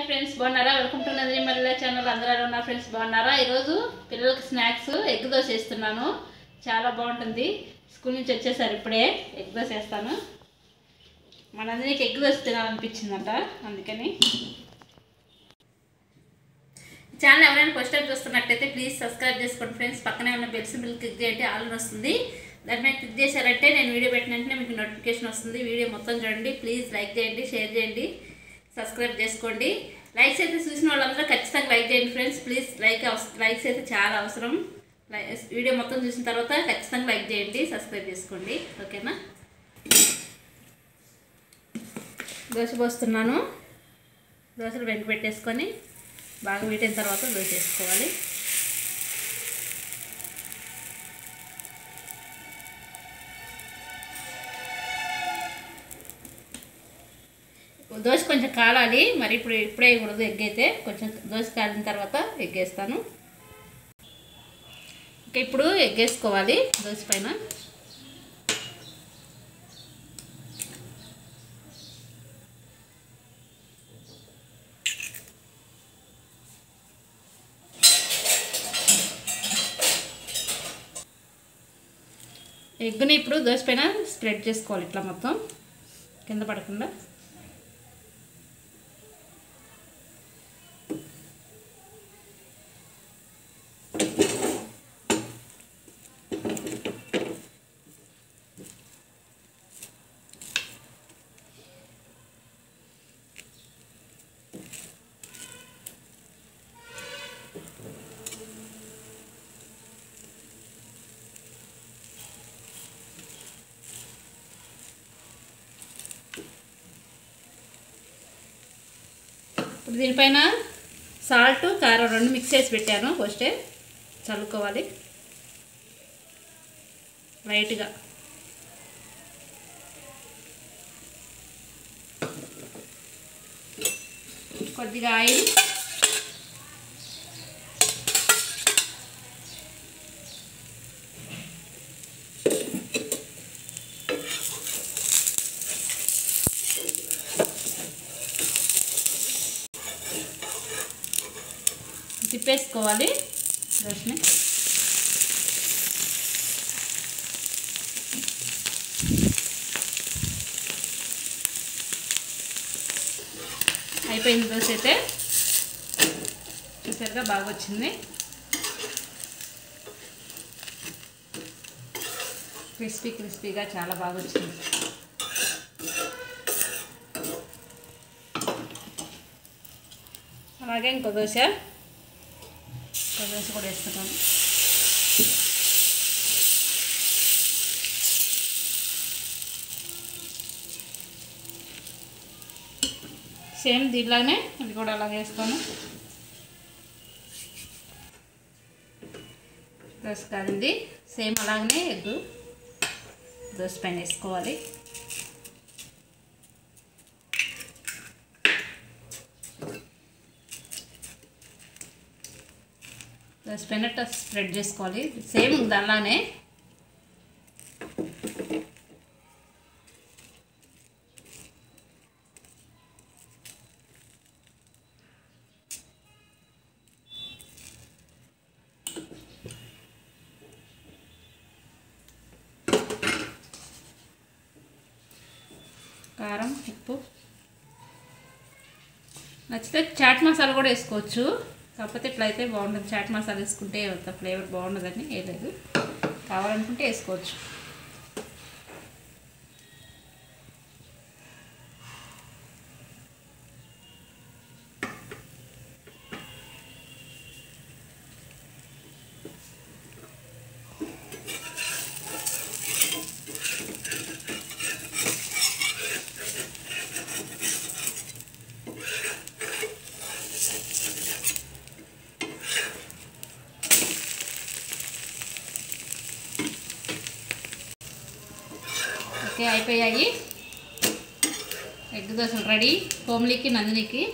Hi friends బాగున్నారా welcome to Nandini Malle channel అందరూ ఎలా ఉన్నారు ఫ్రెండ్స్ బాగున్నారా ఈరోజు పిల్లలకి స్నాక్స్ ఎగ్ దోశ వేస్తున్నాను చాలా బాగుంటుంది స్కూల్ నుంచి వచ్చేసారు ఇప్పుడే ఎగ్ దోశ వేస్తాను మా నందినికి ఎగ్ దోశ తినాలనిపించిందంట అందుకని ఛానల్ ఎవరైనా ఫస్ట్ టైం చూస్తున్నట్టయితే ప్లీజ్ సబ్స్క్రైబ్ చేసుకోండి ఫ్రెండ్స్ పక్కనే ఉన్న బెల్ సింబల్ క్లిక్ చేయండి ఆల్ అని వస్తుంది దాని మీద క్లిక్ చేశారంటే నేను వీడియో పెట్టిన వెంటనే మీకు నోటిఫికేషన్ వస్తుంది వీడియో మొత్తం చూడండి ప్లీజ్ లైక్ చేయండి షేర్ చేయండి సబ్స్క్రైబ్ చేసుకోండి లైక్స్ అయితే చూసిన వాళ్ళందరూ ఖచ్చితంగా లైక్ చేయండి ఫ్రెండ్స్ ప్లీజ్ లైక్ లైక్స్ అయితే చాలా అవసరం లై- వీడియో మొత్తం చూసిన తర్వాత ఖచ్చితంగా లైక్ చేయండి సబ్స్క్రైబ్ చేసుకోండి ఓకేనా దోశ పోస్తున్నాను దోశలు వెంట పెట్టేసుకొని బాగా వీటిన తర్వాత దోశ వేసుకోవాలి దోశ కొంచెం కాలాలి మరి ఇప్పుడు ఇప్పుడే వేయకూడదు ఎగ్ అయితే కొంచెం దోశ కాలిన తర్వాత ఎగ్ వేస్తాను ఇంకా ఇప్పుడు ఎగ్ వేసుకోవాలి దోశ పైన ఎగ్ని ఇప్పుడు దోశ పైన స్ప్రెడ్ చేసుకోవాలి ఇట్లా మొత్తం కింద పడకుండా ఇప్పుడు దీనిపైన సాల్ట్ కారం రెండు మిక్స్ చేసి పెట్టాను ఫస్టే చల్లుకోవాలి లైట్గా కొద్దిగా ఆయిల్ తిప్పేసుకోవాలి దోశని అయిపోయింది దోశ అయితే చూసారుగా బాగా వచ్చింది క్రిస్పీ క్రిస్పీగా చాలా బాగా వచ్చింది అలాగే ఇంకో దోశ ఇంకో దోశ కూడా వేస్తున్నాను సేమ్ దీనిలానే ఇది కూడా అలాగే వేస్తాను దోశ కాదండి సేమ్ అలాగనే ఎగ్ దోశ పైన వేసుకోవాలి దోశ పైన ఇట్లా స్ప్రెడ్ చేసుకోవాలి సేమ్ దానిలానే కారం ఉప్పు నచ్చితే చాట్ మసాలా కూడా వేసుకోవచ్చు కాకపోతే ఇట్లయితే బాగుంటుంది చాట్ మసాలా వేసుకుంటే అంత ఫ్లేవర్ బాగుండదని వేయలేదు కావాలనుకుంటే వేసుకోవచ్చు ఓకే అయిపోయాయి ఎగ్ దోశలు రెడీ కోమ్లీకి నందినికి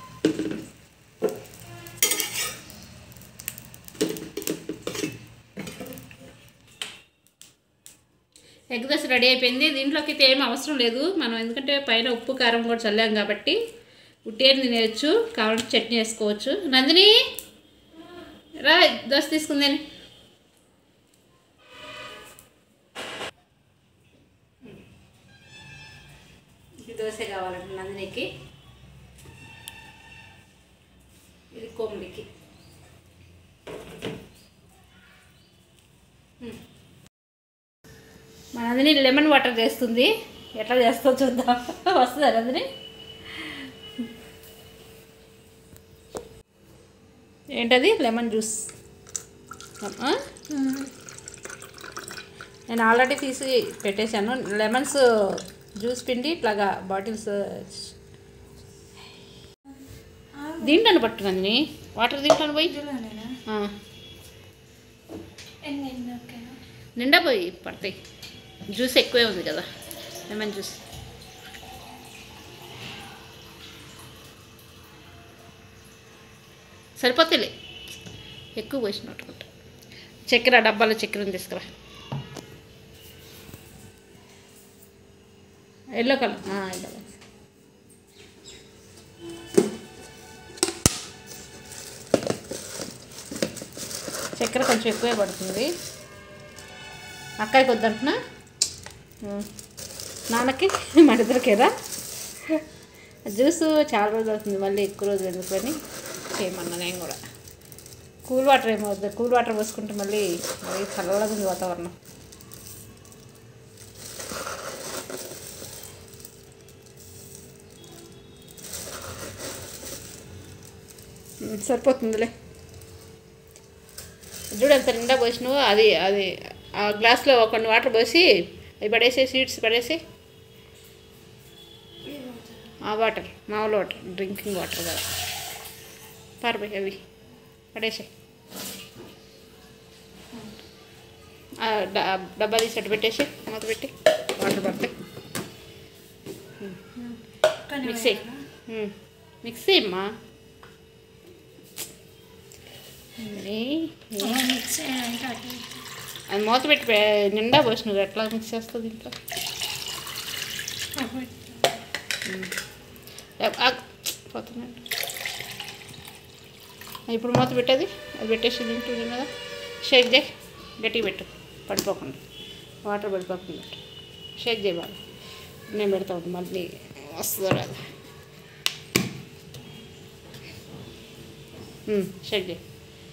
ఎగ్ దోశ రెడీ అయిపోయింది దీంట్లోకి అయితే ఏం అవసరం లేదు మనం ఎందుకంటే పైన ఉప్పు కారం కూడా చల్లాం కాబట్టి ఉట్టేరు తినేయచ్చు కావాలంటే చట్నీ వేసుకోవచ్చు నందిని రా దోశ తీసుకుందని ఇది దోశ కావాలండి నందినికి ఇది కోమలికి మా నందిని లెమన్ వాటర్ చేస్తుంది ఎట్లా చేస్తో చూద్దాం వస్తుందా నందిని ఏంటది లెమన్ జ్యూస్ ఆ? నేను ఆల్రెడీ తీసి పెట్టేశాను లెమన్స్ జ్యూస్ పిండి ఇట్లాగా బాటిల్స్ దీంట్లోనే పట్టుకుంది వాటర్ దీంట్లోనే పోయి ఇందులోనేనా ఆ, ఎన్ని ఎన్ని ఓకేనా నిండా పోయి పడతాయి జ్యూస్ ఎక్కువే ఉంది కదా లెమన్ జ్యూస్ సరిపోతాయిలే ఎక్కువ పోసినట్టుకుంటా చక్కెర డబ్బాలో చక్కెర ఉంది తీసుకురా ఎల్లో కలర్ ఎల్లో కలర్ చక్కెర కొంచెం ఎక్కువే పడుతుంది అక్కడికి వద్దంటున్నా ఉం. నాన్నకి మన ఇద్దరికేరా జ్యూస్ చాలా రోజులు అవుతుంది మళ్ళీ ఎక్కువ రోజులు ఎందుకని చేయమన్నా నేను కూడా కూల్ వాటర్ ఏమో వద్దు కూల్ వాటర్ పోసుకుంటే మళ్ళీ మళ్ళీ చల్లగా ఉంది వాతావరణం ఉం, సరిపోతుందిలే చూడు ఎంత నిండా పోసినావు అది అది ఆ గ్లాస్లో కొన్ని వాటర్ పోసి అవి పడేసి సీడ్స్ పడేసి ఆ వాటర్ మామూలు వాటర్ డ్రింకింగ్ వాటర్ కదా పారిపోయి అవి పడేసి ఆ డ- డబ్బా తీసి అటు పెట్టేసి మూత పెట్టి వాటర్ పడతాయి కానీ మిక్సీ ఉం. మిక్సీ అమ్మా ఏ- మిక్సీ అంటే అటు ఇటు. అది మూత పెట్టి పె- నిండా పోసి నువ్వు ఎట్లా మిక్స్ చేస్తుంది ఇంట్లో అటు ఇటు. పోతున్నాడు ఇప్పుడు మూత పెట్టేది అది పెట్టేసి దీంట్లో కదా షేక్ చేయి గట్టిగా పెట్టు పడిపోకుండా వాటర్ పడిపోకుండా పెట్టు షేక్ చేయి బాగా నేను పెడతా ఉంటాను మళ్ళీ వస్తుందో రాదు ఉమ్, షేక్ చేయి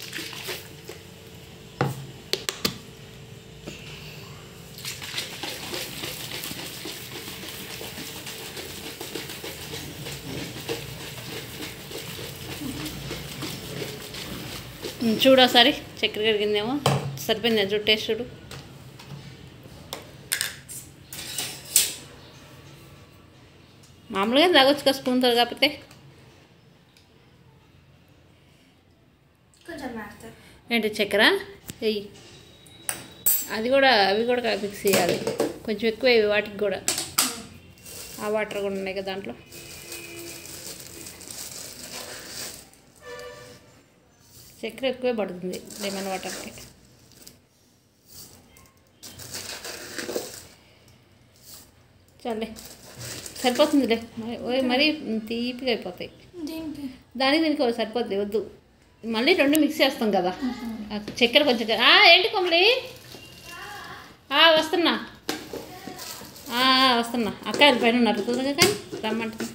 ఉమ్, చూడు ఒకసారి చక్కెర కరిగిందేమో సరిపోయింది చూడు టేస్ట్ చూడు మామూలుగా తాగొచ్చు కదా స్పూన్తో కాకపోతే కొంచెం మారుతారు ఏంటి చక్కెర వెయ్యి అది కూడా అవి కూడా మిక్స్ చేయాలి కొంచెం ఎక్కువ వేయి వాటికి కూడా ఆ వాటర్ కూడా ఉన్నాయి కదా దాంట్లో చక్కెర ఎక్కువే పడుతుంది లెమన్ వాటర్కి చాలే సరిపోతుందిలే మరి ఓయ్ మరీ తీపిగా అయిపోతాయి దీనికి దానికి దీనికి ఒకటి సరిపోద్ది వద్దు మళ్ళీ రెండు మిక్స్ చేస్తాం కదా ఆ చక్కెర కొంచెం ఆ, ఏంటి కొమ్మలి ఆ, వస్తున్నా ఆ, వస్తున్నా అక్కాయల పైన ఉన్నారు తొందరగా కానీ రమ్మంటున్నా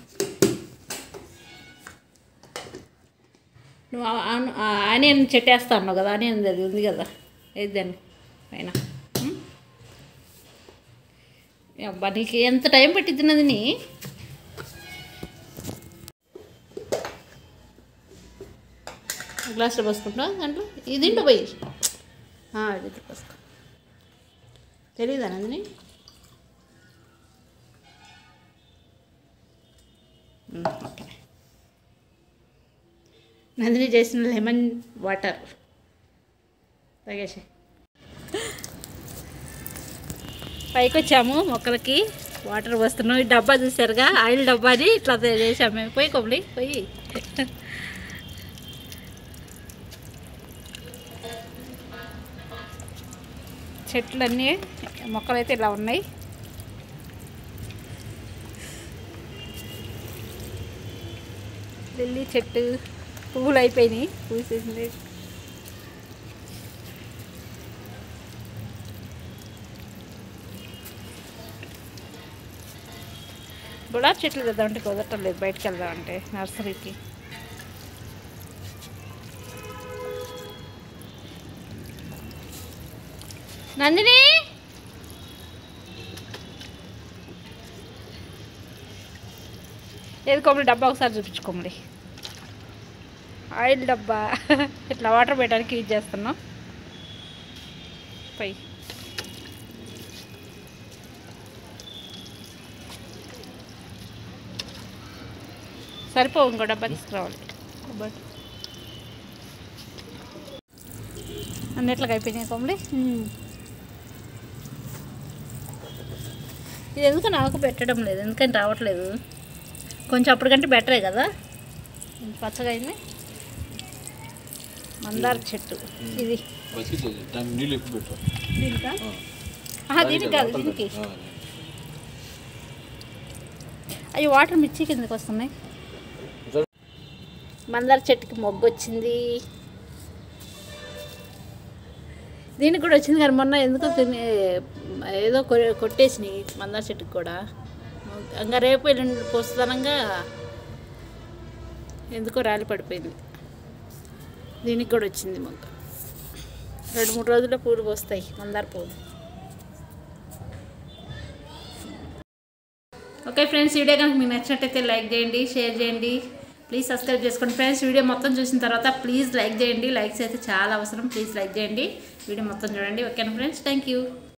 నువ్వు ఆ- ఆ- ఆ ఆనియన్ చెట్టేస్తా అన్నావు కదా ఆనియన్ అది ఉంది కదా వేద్దాన్ని పైన ఉం? అబ్బా నీకు ఎంత టైం పట్టిద్దినది నీ గ్లాస్లో పోసుకుంటావా దాంట్లో ఇది దీంట్లో పోయి ఆ, దీంట్లో పోసుకో తెలీదా నందిని ఉమ్, ఓకే నందిని చేసిన లెమన్ వాటర్ తాగేసి పైకి వచ్చాము మొక్కలకి వాటర్ పోస్తున్నాం ఈ డబ్బా చూసారుగా ఆయిల్ డబ్బాని ఇట్లా చేసాము మేము పోయి కొబ్బరి పోయి చెట్లన్నీ మొక్కలైతే ఇలా ఉన్నాయి లిల్లీ చెట్టు పువ్వులు అయిపోయినాయి పూసేసింది గులాబీ చెట్లు తెద్దామంటే కుదరటం లేదు బయటకు వెళ్దామంటే నర్సరీకి నందిని ఏది కొమ్మలి డబ్బా ఒకసారి చూపించుకోమలి ఆయిల్ డబ్బా ఇట్లా వాటర్ పెట్టడానికి యూజ్ చేస్తున్నాం పై సరిపోవు ఇంకో డబ్బా తీసుకురావాలి బట్ అన్నిట్లకి అయిపోయినాయి కొమ్మలి ఇది ఎందుకు నాకు పెట్టడం లేదు ఎందుకని రావట్లేదు కొంచెం అప్పటికంటే బెటరే కదా కొంచెం పచ్చగా అయింది మందార చెట్టు ఇది బకెట్ దానికి నీళ్ళు ఎక్కువ పెట్టు దీనికా ఆహా, దీనికి కాదు దీనికి ఆ, అవి వాటర్ మిర్చి కిందకి వస్తున్నాయి మందార చెట్టుకి మొగ్గు వచ్చింది దీనికి కూడా వచ్చింది కానీ మొన్న ఎందుకో తిని ఏదో కొ- కొట్టేసినాయి మందార చెట్టుకి కూడా ఇంకా రేపు ఎల్లుండి పోస్తానంగా ఎందుకో రాలి పడిపోయింది దీనికి కూడా వచ్చింది మొగ్గ రెండు మూడు రోజుల్లో పూలు పోస్తాయి మందార పూలు ఓకే ఫ్రెండ్స్ వీడియో కనుక మీకు నచ్చినట్టయితే లైక్ చేయండి షేర్ చేయండి ప్లీజ్ సబ్స్క్రైబ్ చేసుకోండి ఫ్రెండ్స్ వీడియో మొత్తం చూసిన తర్వాత ప్లీజ్ లైక్ చేయండి లైక్స్ అయితే చాలా అవసరం ప్లీజ్ లైక్ చేయండి వీడియో మొత్తం చూడండి ఓకేనా ఫ్రెండ్స్ థ్యాంక్ యూ